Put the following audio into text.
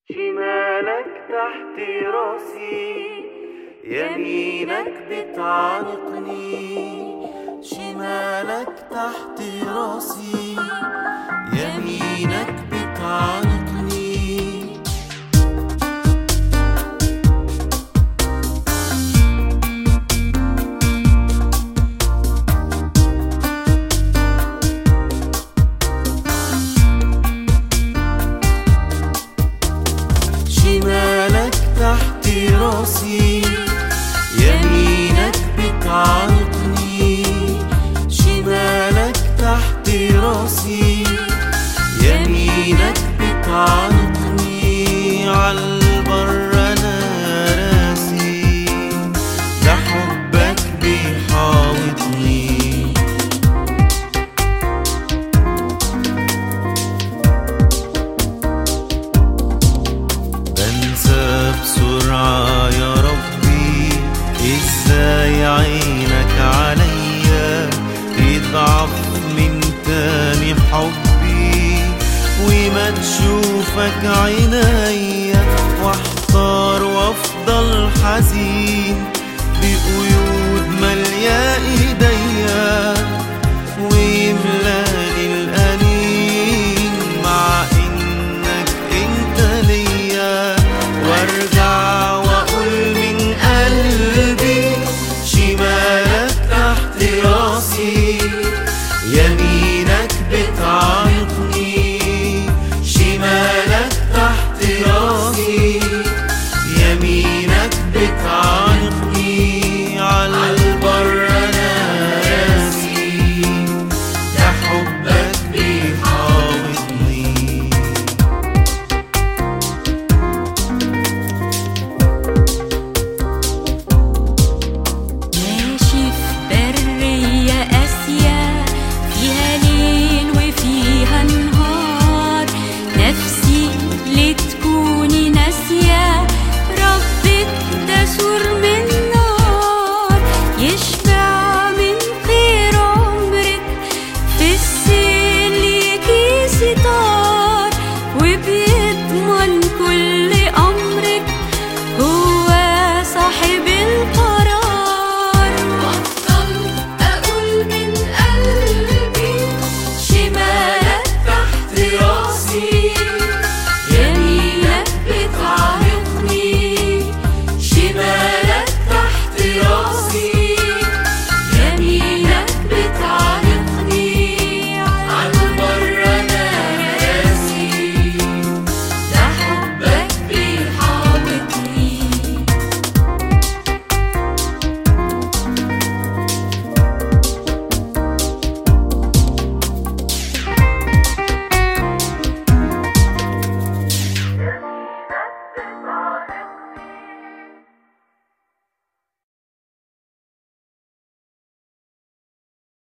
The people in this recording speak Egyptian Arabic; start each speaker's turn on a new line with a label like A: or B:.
A: شمالك تحت راسي يمينك بتعانقني شمالك تحت راسي يمينك بتعانقني شمالك تحت راسي يمينك بتعانقني شمالك تحت راسي يمينك بتعانقني عالبر انا راسي ده حبك بيحاوطني بنسى بسرعة يا ربي ازاي عينك عليا يضعف من تاني حبي وما تشوفك عينيا واحتار وافضل حزين بقيود مالية ايديا ويملاني الأنين مع إنك أنت ليا وارجع وأقول من قلبي شمالك تحت راسي يمينك بتعانقني شمالك تحت راسي